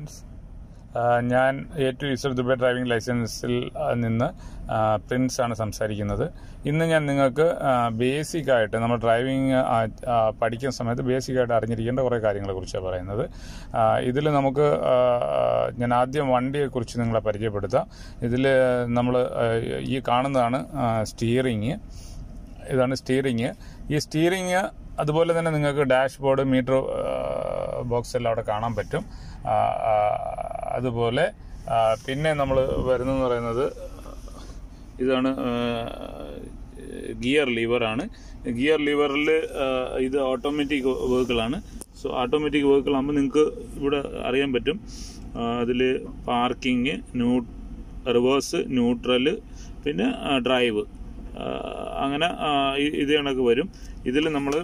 ആ, ഞാൻ A to Z Dubai driving ലൈസൻസിൽ ആ, നിന്ന് ആ, പ്രിൻസ് ആണ് സംസാരിക്കുന്നത് ഇന്ന് ഞാൻ നിങ്ങൾക്ക് ബേസിക് ആയിട്ട് നമ്മൾ ഡ്രൈവിംഗ് ആ, ആ, പഠിക്കുന്ന സമയത്ത് ബേസിക് ആയിട്ട് അറിഞ്ഞിരിക്കേണ്ട കുറേ കാര്യങ്ങളെ കുറിച്ചാണ് പറയുന്നത് ഇതിൽ നമുക്ക് ആ, ഞാൻ ആദ്യം വണ്ടിയെ കുറിച്ച് നിങ്ങളെ പരിചയപ്പെടുത്താം ഇതിൽ നമ്മൾ ഈ കാണുന്നതാണ് സ്റ്റിയറിങ് ഇതാണ് സ്റ്റിയറിങ് ഈ സ്റ്റിയറിങ് അതുപോലെ തന്നെ നിങ്ങൾക്ക് ഡാഷ്ബോർഡ് മീറ്റർ ബോക്സ് എല്ലാം അവിടെ കാണാൻ പറ്റും ആ, ആ, അതുപോലെ ആ, പിന്നെ നമ്മൾ വരുന്നതെന്ന് പറയുന്നത് ഇതാണ് ഗിയർ ലിവറാണ് ഗിയർ ലിവറിൽ ഇത് ഓട്ടോമാറ്റിക് വെഹിക്കിളാണ് സോ ഓട്ടോമാറ്റിക് വെഹിക്കിൾ ആകുമ്പോൾ നിങ്ങൾക്ക് ഇവിടെ അറിയാൻ പറ്റും അതിൽ പാർക്കിങ് ന്യൂ റിവേഴ്സ് ന്യൂട്രല് പിന്നെ ഡ്രൈവ് അങ്ങനെ ആ, ഇ- ഇത് കണക്ക് വരും ഇതിൽ നമ്മൾ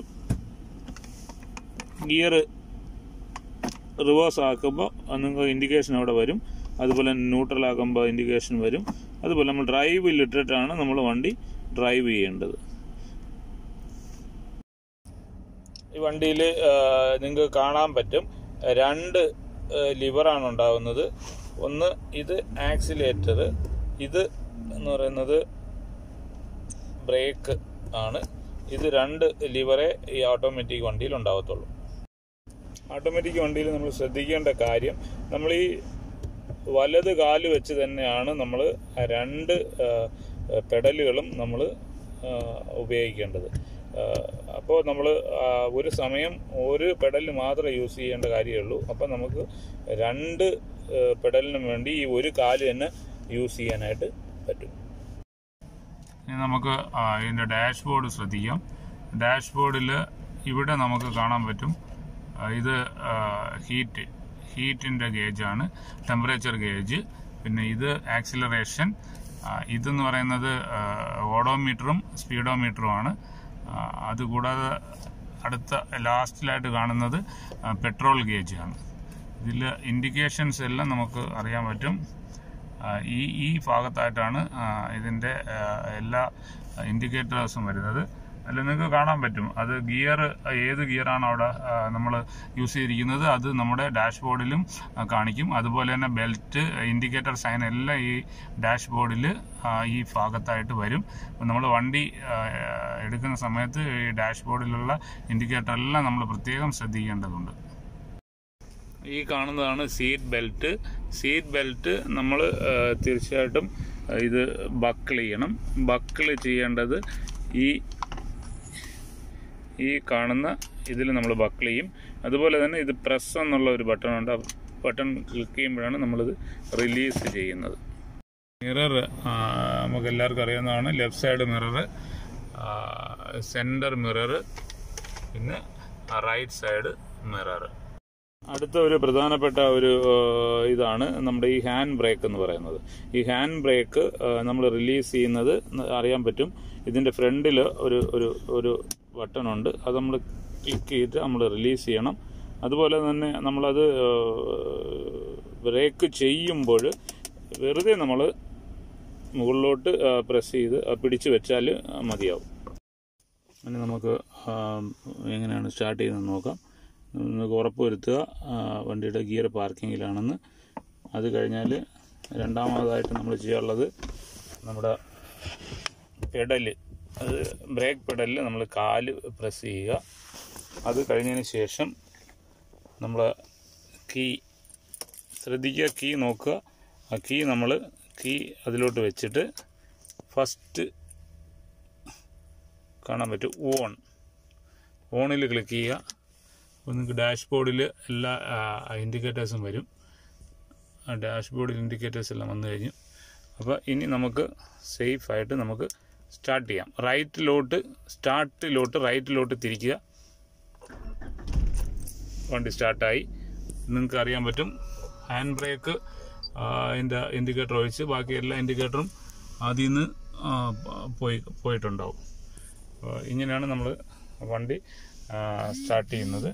ഗിയർ റിവേഴ്സ് ആക്കുമ്പോൾ നിങ്ങൾക്ക് ഇൻഡിക്കേഷൻ അവിടെ വരും അതുപോലെ ന്യൂട്രൽ ആക്കുമ്പോൾ ഇൻഡിക്കേഷൻ വരും അതുപോലെ നമ്മൾ ഡ്രൈവിൽ ഇട്ടിട്ടാണ് നമ്മൾ വണ്ടി ഡ്രൈവ് ചെയ്യേണ്ടത് ഈ വണ്ടിയിൽ നിങ്ങൾക്ക് കാണാൻ പറ്റും രണ്ട് ലിവറാണ് ഉണ്ടാവുന്നത് ഒന്ന് ഇത് ആക്സിലേറ്റർ ഇത് എന്ന് പറയുന്നത് ബ്രേക്ക് ആണ് ഇത് രണ്ട് ലിവറേ ഈ ഓട്ടോമാറ്റിക് വണ്ടിയിൽ ഉണ്ടാവത്തുള്ളൂ ഓട്ടോമാറ്റിക് വണ്ടിയിൽ നമ്മൾ ശ്രദ്ധിക്കേണ്ട കാര്യം നമ്മൾ ഈ വലത് കാല് വെച്ച് തന്നെയാണ് നമ്മൾ രണ്ട് പെഡലുകളും നമ്മൾ ഉപയോഗിക്കേണ്ടത് അപ്പോൾ നമ്മൾ ഒരു സമയം ഒരു പെഡലിന് മാത്രമേ യൂസ് ചെയ്യേണ്ട കാര്യമുള്ളൂ അപ്പോൾ നമുക്ക് രണ്ട് പെഡലിനും വേണ്ടി ഈ ഒരു കാല് തന്നെ യൂസ് ചെയ്യാനായിട്ട് പറ്റും ഇനി നമുക്ക് ആ, ഇതിന്റെ ഡാഷ്ബോർഡ് ശ്രദ്ധിക്കാം ഡാഷ്ബോർഡിൽ ഇവിടെ നമുക്ക് കാണാൻ പറ്റും ആ, ഇത് ഹീറ്റ് ഹീറ്റിന്റെ ഗേജാണ് ടെമ്പറേച്ചർ ഗേജ് പിന്നെ ഇത് ആക്സിലറേഷൻ ഇതെന്ന് പറയുന്നത് ഓഡോമീറ്ററും സ്പീഡോമീറ്ററും ആണ് ആ, അതുകൂടാതെ അടുത്ത ലാസ്റ്റിലായിട്ട് കാണുന്നത് പെട്രോൾ ഗേജ് ആണ് ഇതിൽ ഇൻഡിക്കേഷൻസ് എല്ലാം നമുക്ക് അറിയാൻ പറ്റും ആ, ഈ ഈ ഭാഗത്തായിട്ടാണ് ആ, ഇതിന്റെ ആ, എല്ലാ ഇൻഡിക്കേറ്റേഴ്സും വരുന്നത് അതിൽ നിങ്ങൾക്ക് കാണാൻ പറ്റും അത് ഗിയർ ഏത് ഗിയറാണ് അവിടെ നമ്മൾ യൂസ് ചെയ്തിരിക്കുന്നത് അത് നമ്മുടെ ഡാഷ്ബോർഡിലും ആ, കാണിക്കും അതുപോലെ തന്നെ ബെൽറ്റ് ഇൻഡിക്കേറ്റർ സൈൻ എല്ലാം ഈ ഡാഷ്ബോർഡിൽ ഈ ഭാഗത്തായിട്ട് വരും നമ്മൾ വണ്ടി ആ, എടുക്കുന്ന സമയത്ത് ഈ ഡാഷ്ബോർഡിലുള്ള ഇൻഡിക്കേറ്റർ എല്ലാം നമ്മൾ പ്രത്യേകം ശ്രദ്ധിക്കേണ്ടതുണ്ട് ഈ കാണുന്നതാണ് സീറ്റ് ബെൽറ്റ് സീറ്റ് ബെൽറ്റ് നമ്മൾ തീർച്ചയായിട്ടും ആ, ഇത് ബക്കിൾ ചെയ്യണം ബക്കിൾ ചെയ്യേണ്ടത് ഈ ഈ കാണുന്ന ഇതിൽ നമ്മൾ ബക്കിൾ ചെയ്യും അതുപോലെ തന്നെ ഇത് പ്രസ് എന്നുള്ള ഒരു ബട്ടൺ ഉണ്ട് ആ ബട്ടൺ ക്ലിക്ക് ചെയ്യുമ്പോഴാണ് നമ്മളിത് റിലീസ് ചെയ്യുന്നത് മിറർ നമുക്ക് എല്ലാവർക്കും അറിയാവുന്നതാണ് left side mirror centre mirror പിന്നെ റൈറ്റ് സൈഡ് മിറർ അടുത്ത ഒരു പ്രധാനപ്പെട്ട ഒരു ആ, ഇതാണ് നമ്മുടെ ഈ ഹാൻഡ് ബ്രേക്ക് എന്ന് പറയുന്നത് ഈ ഹാൻഡ് ബ്രേക്ക് നമ്മൾ റിലീസ് ചെയ്യുന്നത് അറിയാൻ പറ്റും ഇതിന്റെ ഫ്രണ്ടിൽ ഒരു ഒരു ഒരു ബട്ടൺ ഉണ്ട് അത് നമ്മൾ ക്ലിക്ക് ചെയ്തിട്ട് നമ്മൾ റിലീസ് ചെയ്യണം അതുപോലെ തന്നെ നമ്മളത് ബ്രേക്ക് ചെയ്യുമ്പോൾ വെറുതെ നമ്മൾ മുകളിലോട്ട് പ്രസ് ചെയ്ത് ആ, പിടിച്ച് വെച്ചാൽ മതിയാവും അങ്ങനെ നമുക്ക് ആ, എങ്ങനെയാണ് സ്റ്റാർട്ട് ചെയ്യുന്നത് നോക്കാം നമുക്ക് ഉറപ്പ് വരുത്തുക ആ, വണ്ടിയുടെ ഗിയർ പാർക്കിങ്ങിലാണെന്ന് അത് കഴിഞ്ഞാൽ രണ്ടാമതായിട്ട് നമ്മൾ ചെയ്യാനുള്ളത് നമ്മുടെ പെഡല് അത് ബ്രേക്ക് പെഡലിൽ നമ്മൾ കാല് പ്രസ് ചെയ്യുക അത് കഴിഞ്ഞതിന് ശേഷം നമ്മൾ കീ ശ്രദ്ധിക്കുക കീ നോക്കുക ആ കീ നമ്മൾ കീ അതിലോട്ട് വെച്ചിട്ട് ഫസ്റ്റ് കാണാൻ പറ്റും ഓൺ ഓണിൽ ക്ലിക്ക് ചെയ്യുക അപ്പോൾ നിങ്ങൾക്ക് ഡാഷ്ബോർഡിൽ എല്ലാ ഇൻഡിക്കേറ്റേഴ്സും വരും ആ ഡാഷ്ബോർഡിൽ ഇൻഡിക്കേറ്റേഴ്സ് എല്ലാം വന്നു കഴിഞ്ഞു അപ്പോൾ ഇനി നമുക്ക് സേഫ് ആയിട്ട് നമുക്ക് സ്റ്റാർട്ട് ചെയ്യാം റൈറ്റിലോട്ട് സ്റ്റാർട്ടിലോട്ട് റൈറ്റിലോട്ട് തിരിക്കുക വണ്ടി സ്റ്റാർട്ടായി നിങ്ങൾക്ക് അറിയാൻ പറ്റും ഹാൻഡ് ബ്രേക്ക് അതിൻ്റെ ഇൻഡിക്കേറ്റർ ഒഴിച്ച് ബാക്കി എല്ലാ ഇൻഡിക്കേറ്ററും അതിൽ നിന്ന് ആ, പോയി പോയിട്ടുണ്ടാവും അപ്പോൾ ഇങ്ങനെയാണ് നമ്മൾ വണ്ടി സ്റ്റാർട്ട് ചെയ്യുന്നത്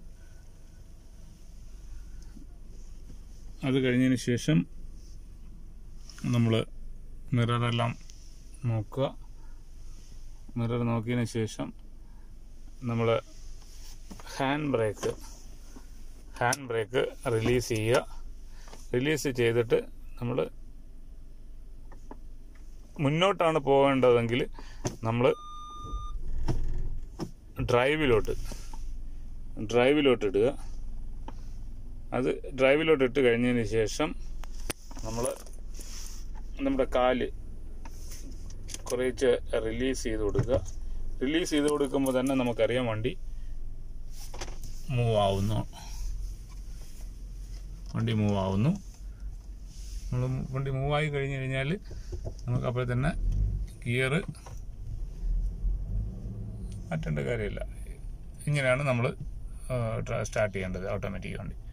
അത് കഴിഞ്ഞതിന് ശേഷം നമ്മൾ മിററെല്ലാം നോക്കുക മിറർ നോക്കിയതിന് ശേഷം നമ്മൾ hand brake hand brake release ചെയ്യുക റിലീസ് ചെയ്തിട്ട് നമ്മൾ മുന്നോട്ടാണ് പോകേണ്ടതെങ്കിൽ നമ്മൾ ഡ്രൈവിലോട്ട് ഡ്രൈവിലോട്ട് ഇടുക അത് ഡ്രൈവിലോട്ട് ഇട്ട് കഴിഞ്ഞതിന് ശേഷം നമ്മൾ നമ്മുടെ കാല് കുറേച്ച് റിലീസ് ചെയ്ത് കൊടുക്കുക റിലീസ് ചെയ്ത് കൊടുക്കുമ്പോൾ തന്നെ നമുക്കറിയാം വണ്ടി മൂവ് ആവുന്നു വണ്ടി മൂവ് ആവുന്നു നമ്മൾ വണ്ടി മൂവ് ആയി കഴിഞ്ഞ് കഴിഞ്ഞാൽ നമുക്ക് അപ്പോൾ തന്നെ ഗിയർ മാറ്റേണ്ട കാര്യമില്ല ഇങ്ങനെയാണ് നമ്മൾ സ്റ്റാർട്ട് ചെയ്യേണ്ടത് ഓട്ടോമാറ്റിക് വണ്ടി